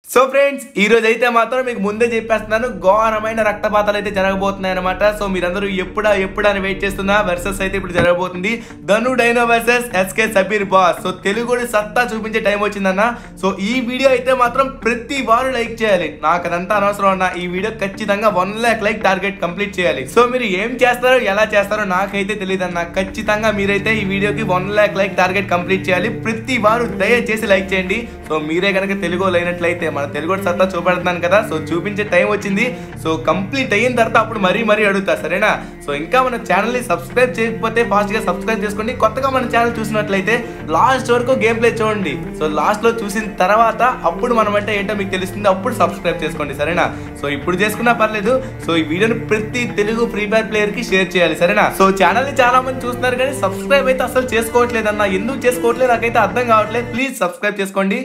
So friends ఈ రోజు అయితే మాత్రం మీకు ముందే చెప్పేస్తున్నాను ఘోరమైన రక్తపాతాలు అయితే జరగబోతున్నాయి అనమాట సో మీరందరూ ఎప్పుడా ఎప్పుడా అని వెయిట్ చేస్తున్నా వర్సెస్ అయితే ఇప్పుడు జరగబోతుంది Dhanu Dino versus SK Sabir boss so Telugu సత్తా చూపించే టైం వచ్చిందన్న సో ఈ వీడియో అయితే మాత్రం ప్రతి వారు లైక్ చేయాలి నాకు అదంతా అనవసరం అన్న ఈ వీడియో ఖచ్చితంగా one lakh like target complete చేయాలి సో మీరు ఏం చేస్తారో ఎలా చేస్తారో నాకైతే తెలియదు అన్న ఖచ్చితంగా మీరైతే ఈ వీడియోకి one lakh like target complete చేయాలి ప్రతి వారు దయచేసి లైక్ చేయండి సో మీరే కనుక తెలుగు లేనట్లయితే మన తెలుగు సత్తా చూపెడుతున్నాను కదా సో చూపించే టైం వచ్చింది సో కంప్లీట్ అయిన తర్వాత అప్పుడు మరీ మరీ అడుగుతా సరేనా సో ఇంకా మన ఛానల్ ని సబ్స్క్రైబ్ చేయకపోతే ఫాస్ట్ గా సబ్స్క్రైబ్ చేసుకోండి కొత్తగా మన ఛానల్ చూసినట్లయితే లాస్ట్ వరకు గేమ్ ప్లే చూడండి సో లాస్ట్ లో చూసిన తర్వాత అప్పుడు మనం అంటే ఏంటో మీకు తెలుస్తుంది అప్పుడు సబ్స్క్రైబ్ చేసుకోండి సరేనా సో ఇప్పుడు చేసుకున్నా పర్లేదు సో ఈ వీడియోని ప్రతి తెలుగు ఫ్రీ ఫైర్ ప్లేయర్ కి షేర్ చేయాలి సరేనా సో ఛానల్ ని చాలా మంది చూస్తున్నారు కానీ సబ్స్క్రైబ్ అయితే అసలు చేసుకోవట్లేదు అన్న ఎందుకు చేసుకోవట్లేదు నాకైతే అర్థం కావట్లేదు ప్లీజ్ సబ్స్క్రైబ్ చేసుకోండి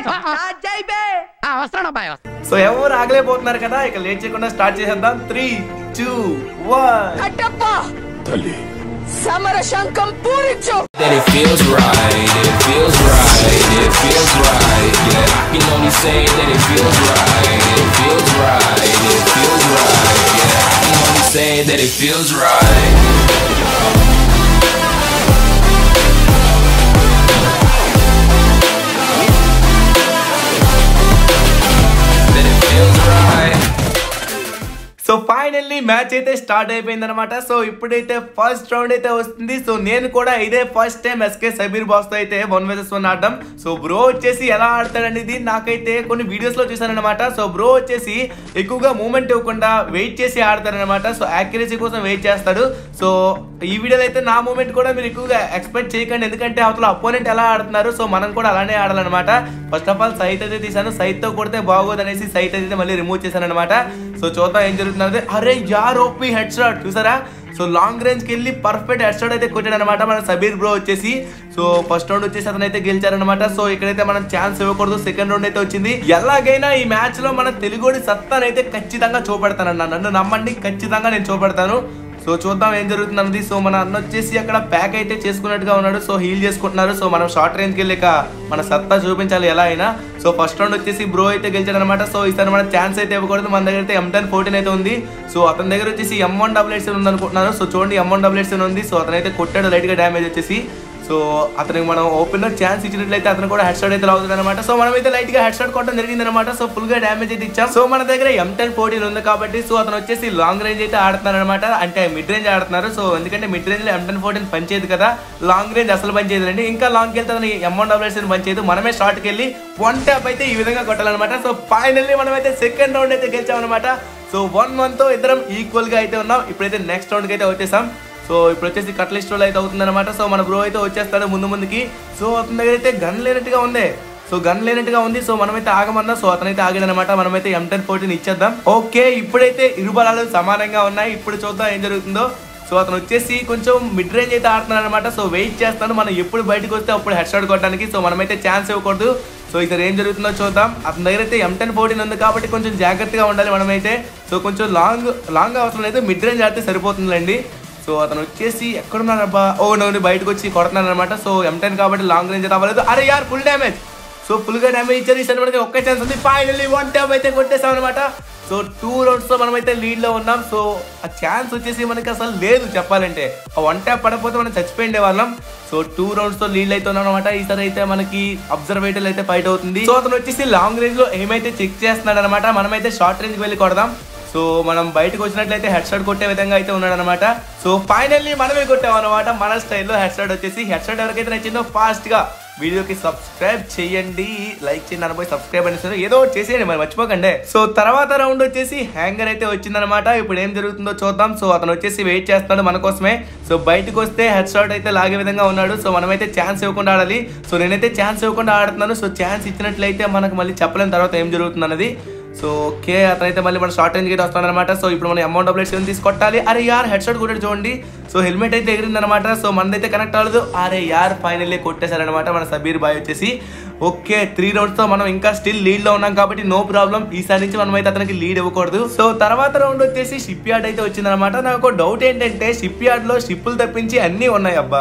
వస్తాను అబ్బాయి వస్తాను సో ఎవరు ఆగలేకపోతున్నారు కదా ఇక లేట్ చేయకుండా స్టార్ట్ చేసేద్దాం త్రీ టూ వన్ కట్టప్ప సమర శంఖం పూరించు that it feels right, it feels right, it feels right. Yeah, I can only say that it feels right, it feels right, it feels right. Yeah, I can only say that it feels right. That it feels right. So finally match అయితే start అయిపోయింది అనమాట so ఇప్పుడైతే first round అయితే వస్తుంది so నేను కూడా ఇదే first time SK Sabir boss తో అయితే వన్ వర్సెస్ వన్ ఆడడం సో బ్రో వచ్చేసి ఎలా ఆడతాడనేది నాకైతే కొన్ని వీడియోస్ లో చూసానమాట సో బ్రో వచ్చేసి ఎక్కువగా మూమెంట్ ఇవ్వకుండా వెయిట్ చేసి ఆడతారనమాట సో యాక్యురసీ కోసం వెయిట్ చేస్తాడు సో ఈ వీడియోలో అయితే నా మూమెంట్ కూడా మీరు ఎక్కువగా ఎక్స్పెక్ట్ చేయకండి ఎందుకంటే అవతల అపోనెంట్ ఎలా ఆడుతున్నారు సో మనం కూడా అలానే ఆడాలన్నమాట ఫస్ట్ ఆఫ్ ఆల్ సైట్ అయితే తీసాను సైట్ తో కొడితే బాగోదు అనేసి సైట్ అయితే మళ్ళీ రిమూవ్ చేశాను అనమాట సో చూద్దాం ఏం జరుగుతుంది అరే యార్ ఓపీ హెడ్ షాట్ చూసారా సో లాంగ్ రేంజ్ కి వెళ్ళి పర్ఫెక్ట్ హెడ్ షాట్ అయితే కొట్టాడు అనమాట మన సబీర్ బ్రో వచ్చేసి సో ఫస్ట్ రౌండ్ వచ్చేసి అతను అయితే గెలిచారనమాట సో ఇక్కడైతే మనం ఛాన్స్ ఇవ్వకూడదు సెకండ్ రౌండ్ అయితే వచ్చింది ఎలాగైనా ఈ మ్యాచ్ లో మన తెలుగుడి సత్తానైతే ఖచ్చితంగా చూపెడతానన్న నన్ను నమ్మండి ఖచ్చితంగా నేను చూపెడతాను సో చూద్దాం ఏం జరుగుతుంది సో మన అన్న వచ్చేసి అక్కడ ప్యాక్ అయితే చేసుకున్నట్టుగా ఉన్నాడు సో హీల్ చేసుకుంటున్నారు సో మనం షార్ట్ రేంజ్కి వెళ్ళి ఇక మన సత్తా చూపించాలి ఎలా అయినా సో ఫస్ట్ రౌండ్ వచ్చేసి బ్రో అయితే గెలిచాడు అనమాట సో ఈసారి మన ఛాన్స్ అయితే ఇవ్వకూడదు మన దగ్గర అయితే ఎం టెన్ ఫోర్టీన్ అయితే ఉంది సో అతని దగ్గర వచ్చేసి M one double eight seven ఉంది అనుకుంటున్నారు సో చూడండి M one double eight seven ఉంది సో అతనైతే కొట్టాడు లైట్ గా డ్యామేజ్ వచ్చేసి సో అతనికి మనం ఓపెన్ లో ఛాన్స్ ఇచ్చినట్లయితే అతను కూడా హెడ్ షాట్ అయితే లాగుతుంది అనమాట సో మనం అయితే లైట్ గా హెడ్ షాట్ కొట్టడం జరిగింది అనమాట సో ఫుల్ గా డ్యామేజ్ అయితే ఇచ్చాం సో మన దగ్గర ఎం టెన్ ఫోర్టీన్ ఉంది కాబట్టి సో అతను వచ్చేసి లాంగ్ రేంజ్ అయితే ఆడుతున్నారు అనమాట అంటే మిడ్ రేంజ్ ఆడుతున్నారు సో ఎందుకంటే మిడ్ రేంజ్ లో ఎం టెన్ ఫోర్టీన్ పనిచేయదు కదా లాంగ్ రేంజ్ అసలు పనిచేయదు అండి ఇంకా లాంగ్ వెళ్తే అతను ఎం వన్ డబుల్ ఎయిట్ పనిచేయదు మనమే షార్ట్కి వెళ్ళి వన్ ట్యాప్ అయితే ఈ విధంగా కొట్టాలన్నమాట సో ఫైనల్లీ మనం అయితే సెకండ్ రౌండ్ అయితే గెలిచామన్నమాట సో వన్ వన్ తో ఇద్దరం ఈక్వల్ గా అయితే ఉన్నాం ఇప్పుడైతే నెక్స్ట్ రౌండ్ కి అయితే వచ్చేసాం సో ఇప్పుడు వచ్చేసి కట్లిస్ట్ రోల్ అయితే అవుతుంది అనమాట సో మన బ్రో అయితే వచ్చేస్తాడు ముందు ముందుకి సో అతని దగ్గర అయితే గన్ లేనట్టుగా ఉంది సో గన్ లేనట్టుగా ఉంది సో మనమైతే ఆగమన్నా సో అతనైతే ఆగాడనమాట మనమైతే ఎం టెన్ ఫోర్టీన్ ఇచ్చేద్దాం ఓకే ఇప్పుడైతే ఇరు బలాలు సమానంగా ఉన్నాయి ఇప్పుడు చూద్దాం ఏం జరుగుతుందో సో అతను వచ్చేసి కొంచెం మిడ్ రేంజ్ అయితే ఆడుతున్నాడు అనమాట సో వెయిట్ చేస్తాను మనం ఎప్పుడు బయటకు వస్తే అప్పుడు హెడ్ షాట్ కొట్టడానికి సో మనమైతే ఛాన్స్ ఇవ్వకూడదు సో ఇక్కడ ఏం జరుగుతుందో చూద్దాం అతని దగ్గర అయితే ఎం టెన్ ఫోర్టీన్ ఉంది కాబట్టి కొంచెం జాగ్రత్తగా ఉండాలి మనమైతే సో కొంచెం లాంగ్ లాంగ్ అవసరం లేదు మిడ్ రేంజ్ ఆడితే సరిపోతుందండి సో అతను వచ్చేసి ఎక్కడున్నాడు అబ్బా ఓ నవ్వు బయటకు వచ్చి కొడుతున్నాడు అనమాట సో ఎం టెన్ కాబట్టి లాంగ్ రేంజ్ రావలేదు అరే యార్ ఫుల్ డ్యామేజ్ సో ఫుల్ గా డ్యామేజ్ ఇచ్చారు ఈసారి మనకి ఒక్క ఛాన్స్ ఉంది ఫైనల్లీ వన్ ట్యాప్ అయితే కొట్టేసాం అనమాట సో టూ రౌండ్స్ తో మనమైతే లీడ్ లో ఉన్నాం సో ఆ ఛాన్స్ వచ్చేసి మనకి అసలు లేదు చెప్పాలంటే ఆ వన్ ట్యాప్ పడకపోతే మనం చచ్చిపోయిండే వాళ్ళం సో టూ రౌండ్స్ తో లీడ్ అయితే ఉన్నాం అనమాట ఈసారి అయితే మనకి అబ్జర్వేటర్ అయితే ఫైట్ అవుతుంది సో అతను వచ్చేసి లాంగ్ రేంజ్ లో ఏమైతే చెక్ చేస్తున్నాడు అనమాట మనమైతే షార్ట్ రేంజ్ వెళ్ళి కొడదాం సో మనం బయటకు వచ్చినట్లయితే హెడ్ షాట్ కొట్టే విధంగా అయితే ఉన్నాడు అనమాట సో ఫైనల్లీ మనమే కొట్టాం అనమాట మన స్టైల్లో హెడ్ షాట్ వచ్చేసి హెడ్ షాట్ ఎవరికైతే నచ్చిందో ఫాస్ట్ గా వీడియోకి సబ్స్క్రైబ్ చేయండి లైక్ చేయండి అనుకోయి సబ్స్క్రైబ్ అనేసి ఏదో ఒకటి చేసేయండి మరి మర్చిపోకండి సో తర్వాత రౌండ్ వచ్చేసి హ్యాంగర్ అయితే వచ్చిందనమాట ఇప్పుడు ఏం జరుగుతుందో చూద్దాం సో అతను వచ్చేసి వెయిట్ చేస్తున్నాడు మన కోసమే సో బయటకు వస్తే హెడ్ షాట్ అయితే లాగే విధంగా ఉన్నాడు సో మనమైతే ఛాన్స్ ఇవ్వకుండా ఆడాలి సో నేనైతే ఛాన్స్ ఇవ్వకుండా ఆడుతున్నాను సో ఛాన్స్ ఇచ్చినట్లయితే మనకు మళ్ళీ చెప్పలేని తర్వాత ఏం జరుగుతుంది అన్నది సో ఓకే అతనైతే మళ్ళీ మన షార్ట్ రేంజ్ అయితే వస్తాడు అనమాట సో ఇప్పుడు మనం అమౌంట్ డబుల్ సెవెన్ తీసి కొట్టాలి అరే యార్ హెడ్ షాట్ కూడా చూడండి సో హెల్మెట్ అయితే ఎగిరింది అనమాట సో మనదైతే కనెక్ట్ అవ్వలేదు అరే యార్ ఫైనల్లీ కొట్టేశారనమాట మన సబీర్ బాయ్ వచ్చేసి ఓకే త్రీ రౌండ్స్ తో మనం ఇంకా స్టిల్ లీడ్ లో ఉన్నాం కాబట్టి నో ప్రాబ్లం ఈసారి నుంచి మనం అయితే అతనికి లీడ్ ఇవ్వకూడదు సో తర్వాత రౌండ్ వచ్చేసి షిప్ యార్డ్ అయితే వచ్చిందనమాట నాకు డౌట్ ఏంటంటే షిప్ యార్డ్ లో షిప్పులు తప్పించి అన్ని ఉన్నాయి అబ్బా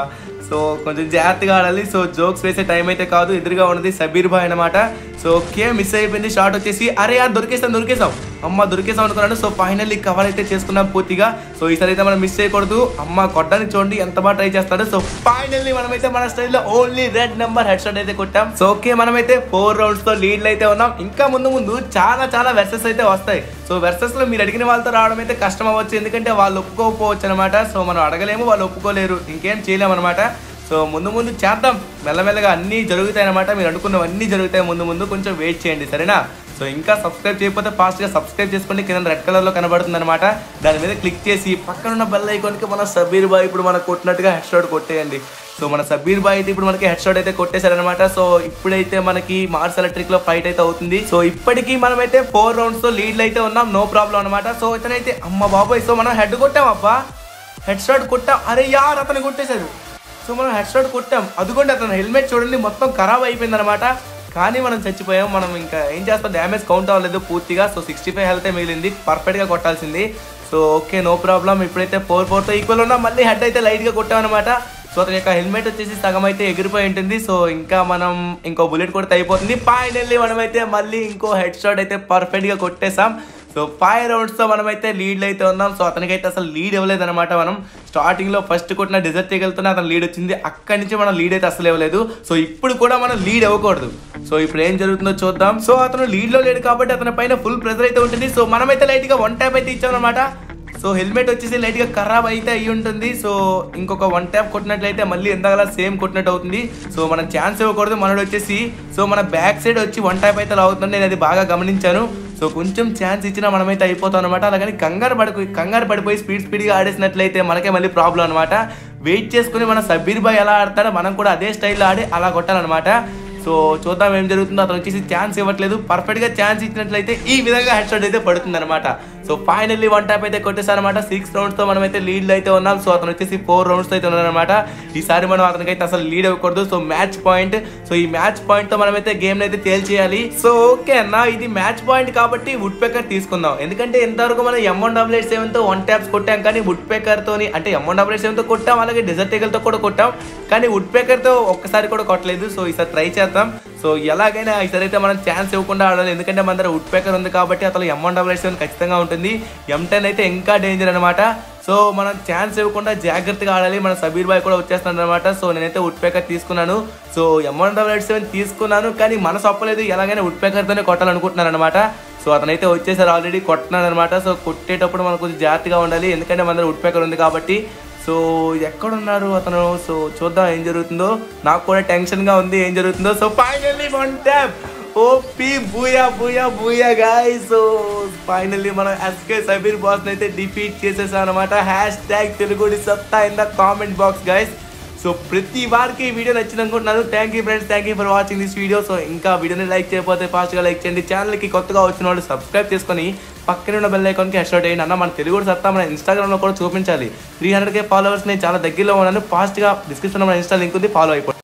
సో కొంచెం జాగ్రత్తగా ఆడాలి సో జోక్స్ వేసే టైం అయితే కాదు ఎదురుగా ఉన్నది సబీర్ భాయ్ అనమాట సో ఓకే మిస్ అయిపోయింది షాట్ వచ్చేసి అరే యార్ దొరికేసాం దొరికేసాం అమ్మ దొరికేసాం అనుకున్నాను సో ఫైనల్లీ కవర్ అయితే చేసుకున్నాం పూర్తిగా సో ఈసారి అయితే మనం మిస్ చేయకూడదు అమ్మ కొట్టడానికి చూడండి ఎంత బాగా ట్రై చేస్తాడు సో ఫైనల్లీ మనమైతే మన స్టైల్లో only red number head shot అయితే కొట్టాం సో ఓకే మనమైతే ఫోర్ రౌండ్స్ తో లీడ్లు అయితే ఉన్నాం ఇంకా ముందు ముందు చాలా చాలా వెర్సెస్ అయితే వస్తాయి సో వెర్సెస్ లో మీరు అడిగిన వాళ్ళతో రావడం అయితే కష్టం అవ్వచ్చు ఎందుకంటే వాళ్ళు ఒప్పుకోకపోవచ్చు అనమాట సో మనం అడగలేము వాళ్ళు ఒప్పుకోలేరు ఇంకేం చేయలేము అనమాట సో ముందు ముందు చేద్దాం మెల్లమెల్లగా అన్నీ జరుగుతాయి అనమాట మీరు అనుకున్నవన్నీ జరుగుతాయి ముందు ముందు కొంచెం వెయిట్ చేయండి సరేనా సో ఇంకా సబ్స్క్రైబ్ చేయకపోతే ఫాస్ట్గా సబ్స్క్రైబ్ చేసుకోండి కింద రెడ్ కలర్లో కనబడుతుంది అనమాట దాని మీద క్లిక్ చేసి పక్కన ఉన్న బెల్ ఐకాన్కి మన సబీర్ బాయ్ ఇప్పుడు మనకు కొట్టినట్టుగా హెడ్ షాట్ కొట్టేయండి సో మన సబీర్ బాయ్ అయితే ఇప్పుడు మనకి హెడ్ షాట్ అయితే కొట్టేశారనమాట సో ఇప్పుడైతే మనకి మార్స్ ఎలక్ట్రిక్ లో ఫైట్ అయితే అవుతుంది సో ఇప్పటికీ మనమైతే ఫోర్ రౌండ్స్ తో లీడ్లు అయితే ఉన్నాం నో ప్రాబ్లం అనమాట సో ఇతనైతే అమ్మ బాబాయ్ సో మనం హెడ్ కొట్టాం అబ్బా హెడ్ షాట్ కొట్టాం అరే యార్ అతను కొట్టేశారు సో మనం హెడ్ షాట్ కొట్టాం అదిగోండి అతను హెల్మెట్ చూడండి మొత్తం ఖరాబ్ అయిపోయింది అనమాట కానీ మనం చచ్చిపోయాం మనం ఇంకా ఏం చేస్తాం డ్యామేజ్ కౌంట్ అవ్వలేదు పూర్తిగా సో సిక్స్టీ ఫైవ్ హెల్త్ మిగిలింది పర్ఫెక్ట్గా కొట్టాల్సింది సో ఓకే నో ప్రాబ్లం ఇప్పుడైతే ఫోర్ ఫోర్తో ఈక్వల్ ఉన్నా మళ్ళీ హెడ్ అయితే లైట్గా కొట్టామన్నమాట సో అతని యొక్క హెల్మెట్ వచ్చేసి సగం అయితే ఎగిరిపోయి ఉంటుంది సో ఇంకా మనం ఇంకో బుల్లెట్ కొడితే అయిపోతుంది ఫైనల్లీ మనమైతే మళ్ళీ ఇంకో హెడ్ షాట్ అయితే పర్ఫెక్ట్గా కొట్టేసాం సో ఫైవ్ రౌండ్స్తో మనమైతే లీడ్లు అయితే ఉన్నాం సో అతనికైతే అసలు లీడ్ ఇవ్వలేదు అనమాట మనం స్టార్టింగ్లో ఫస్ట్ కొట్టిన డిజర్ట్ చేయగలుగుతున్నా అతను లీడ్ వచ్చింది అక్కడి నుంచి మనం లీడ్ అయితే అసలు ఇవ్వలేదు సో ఇప్పుడు కూడా మనం లీడ్ ఇవ్వకూడదు సో ఇప్పుడు ఏం జరుగుతుందో చూద్దాం సో అతను లీడ్లో లేడు కాబట్టి అతని పైన ఫుల్ ప్రెజర్ అయితే ఉంటుంది సో మనమైతే లైట్గా వన్ ట్యాప్ అయితే ఇచ్చామన్నమాట సో హెల్మెట్ వచ్చేసి లైట్గా ఖరాబ్ అయితే అయ్యి ఉంటుంది సో ఇంకొక వన్ ట్యాప్ కొట్టినట్లయితే మళ్ళీ ఎంతగల సేమ్ కొట్టినట్టు అవుతుంది సో మనం ఛాన్స్ ఇవ్వకూడదు మనడు వచ్చేసి సో మన బ్యాక్ సైడ్ వచ్చి వన్ ట్యాప్ అయితే లాగుతుంది నేను అది బాగా గమనించాను సో కొంచెం ఛాన్స్ ఇచ్చినా మనమైతే అయిపోతాం అనమాట అలాగని కంగారు పడిపోయి కంగారు పడిపోయి స్పీడ్ స్పీడ్గా ఆడేసినట్లయితే మనకే మళ్ళీ ప్రాబ్లం అనమాట వెయిట్ చేసుకుని మన సబ్బీర్ బాయ్ ఎలా ఆడతాడో మనం కూడా అదే స్టైల్లో ఆడి అలా కొట్టాలన్నమాట సో చూద్దాం ఏం జరుగుతుందో అతను వచ్చేసి ఛాన్స్ ఇవ్వట్లేదు పర్ఫెక్ట్ గా ఛాన్స్ ఇచ్చినట్లయితే ఈ విధంగా హెడ్ షాట్ అయితే పడుతుంది అనమాట సో ఫైనల్లీ వన్ ట్యాప్ అయితే కొట్టేసారనమాట సిక్స్ రౌండ్స్ తో మనం అయితే లీడ్ అయితే ఉన్నాం సో అతను వచ్చేసి ఫోర్ రౌండ్స్ అయితే ఉన్నారనమాట ఈసారి మనం అతనికి అయితే అసలు లీడ్ ఇవ్వకూడదు సో మ్యాచ్ పాయింట్ సో ఈ మ్యాచ్ పాయింట్ తో మనం అయితే గేమ్ అయితే తేల్చేయాలి సో ఓకే అన్న ఇది మ్యాచ్ పాయింట్ కాబట్టి వుడ్ పేకర్ తీసుకుందాం ఎందుకంటే ఇంతవరకు మనం M one double eight seven తో వన్ ట్యాప్స్ కొట్టాం కానీ వుడ్ పేకర్ తోని అంటే M one double eight seven తో కొట్టాం అలాగే డెజర్ట్ టేకల్ తో కూడా కొట్టాం కానీ వుడ్ పేకర్ తో ఒక్కసారి కూడా కొట్టలేదు సో ఈసారి ట్రై చేద్దాం సో ఎలాగైనా ఈసారి అయితే మనం ఛాన్స్ ఇవ్వకుండా ఆడాలి ఎందుకంటే మన దగ్గర వుడ్ పేకర్ ఉంది కాబట్టి అసలు M one double eight seven ఖచ్చితంగా ఉంటుంది ఎం టెన్ అయితే ఇంకా డేంజర్ అనమాట సో మనం ఛాన్స్ ఇవ్వకుండా జాగ్రత్తగా ఆడాలి మన సబీర్ బాయ్ కూడా వచ్చేస్తున్నాడు అనమాట సో నేనైతే వుడ్ పేకర్ తీసుకున్నాను so M one double eight seven తీసుకున్నాను కానీ మనసు ఒప్పలేదు ఎలాగైనా వుడ్ పేకర్తోనే కొట్టాలనుకుంటున్నాను అనమాట సో అతనైతే వచ్చేసారు ఆల్రెడీ కొట్టున్నాడు అనమాట సో కొట్టేటప్పుడు మనం కొంచెం జాగ్రత్తగా ఉండాలి ఎందుకంటే మన దగ్గర వుడ్ పేకర్ ఉంది కాబట్టి సో ఎక్కడున్నారు అతను సో చూద్దాం ఏం జరుగుతుందో నాకు కూడా టెన్షన్గా ఉంది ఏం జరుగుతుందో so finally one tap OP booyah booyah booyah guy so finally మనం ఎస్కే సబీర్ బాస్ అయితే డిఫీట్ చేసేసాం అనమాట హ్యాష్ ట్యాగ్ తెలుగుడి సత్తా in the comment box guys so ప్రతి వారికి ఈ వీడియో నచ్చింది అనుకుంటున్నాను thank you friends thank you for watching this video so ఇంకా వీడియోని లైక్ చేయకపోతే ఫాస్ట్గా లైక్ చేయండి ఛానల్కి కొత్తగా వచ్చిన వాళ్ళు సబ్స్క్రైబ్ చేసుకొని పక్కన ఉన్న బెల్ ఐకాన్కి హెడ్ అయ్యండి అన్న మన తెలుగు సత్తా మన ఇన్స్టాగ్రామ్లో కూడా చూపించాలి త్రీ హండ్రెడ్ కే ఫాలోవర్స్ నేను చాలా దగ్గరలో ఉన్నాను ఫాస్ట్గా డిస్క్రిప్షన్లో మన ఇన్స్టా లింక్ ఉంది ఫాలో అయిపోయింది